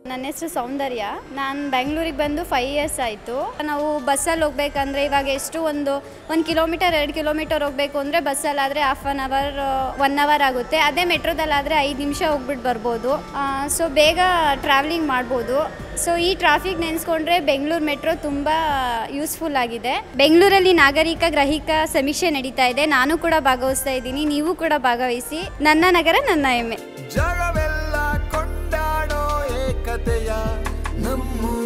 ನನ್ನ ಹೆಸರು ಸೌಂದರ್ಯ ನಾನು ಬೆಂಗಳೂರಿಗೆ ಬಂದು ಫೈವ್ ಇಯರ್ಸ್ ಆಯಿತು ನಾವು ಬಸ್ಸಲ್ಲಿ ಹೋಗ್ಬೇಕಂದ್ರೆ ಇವಾಗ ಎಷ್ಟು ಒಂದು ಒಂದು ಕಿಲೋಮೀಟರ್ ಎರಡು ಕಿಲೋಮೀಟರ್ ಹೋಗಬೇಕು ಅಂದರೆ ಬಸ್ಸಲ್ಲಾದರೆ half an hour one hour ಆಗುತ್ತೆ ಅದೇ ಮೆಟ್ರೋದಲ್ಲಾದರೆ ಐದು ನಿಮಿಷ ಹೋಗ್ಬಿಟ್ಟು ಬರ್ಬೋದು ಸೊ ಬೇಗ ಟ್ರಾವೆಲಿಂಗ್ ಮಾಡ್ಬೋದು ಸೊ ಈ ಟ್ರಾಫಿಕ್ ನೆನೆಸ್ಕೊಂಡ್ರೆ ಬೆಂಗಳೂರು ಮೆಟ್ರೋ ತುಂಬ ಯೂಸ್ಫುಲ್ ಆಗಿದೆ ಬೆಂಗಳೂರಲ್ಲಿ ನಾಗರಿಕ ಗ್ರಹಿಕ ಸಮೀಕ್ಷೆ ನಡೀತಾ ಇದೆ ನಾನು ಕೂಡ ಭಾಗವಹಿಸ್ತಾ ಇದ್ದೀನಿ ನೀವು ಕೂಡ ಭಾಗವಹಿಸಿ ನನ್ನ ನಗರ ನನ್ನ ಹೆಮ್ಮೆ ಜಗವೆಲ್ಲ ಕೊಂಡಾಡೋ ಏಕತೆಯ ನಮ್ಮೂರ